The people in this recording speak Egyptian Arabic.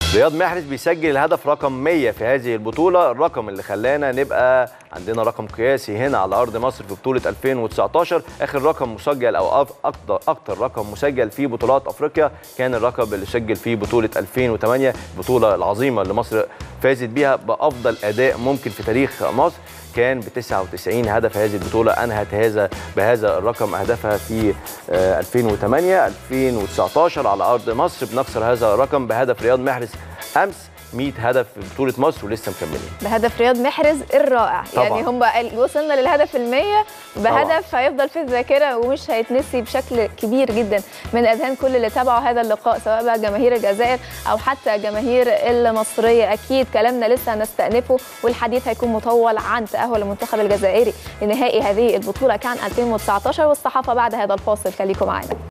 رياض محرز بيسجل الهدف رقم 100 في هذه البطولة الرقم اللي خلانا نبقى عندنا رقم قياسي هنا على أرض مصر في بطولة 2019 آخر رقم مسجل أو أف- أكتر, أكتر رقم مسجل في بطولات أفريقيا كان الرقم اللي سجل في بطولة 2008 البطولة العظيمة اللي مصر فازت بيها بأفضل أداء ممكن في تاريخ مصر كان ب 99 هدف هذه البطولة أنهت هذا بهذا الرقم أهدافها في آه، 2008 2019 على أرض مصر بنكسر هذا الرقم بهدف رياض محرز أمس 100 هدف في بطولة مصر ولسه مكملين بهدف رياض محرز الرائع طبعاً. يعني هم ال- وصلنا للهدف المية بهدف هيفضل في الذاكرة ومش هيتنسي بشكل كبير جدا من أذهان كل اللي تابعوا هذا اللقاء سواء بقى جماهير الجزائر أو حتى جماهير المصرية أكيد كلامنا لسه هنستأنفه والحديث هيكون مطول عن تأهل المنتخب الجزائري لنهائي هذه البطولة كان 2019 والصحافة بعد هذا الفاصل خليكم معانا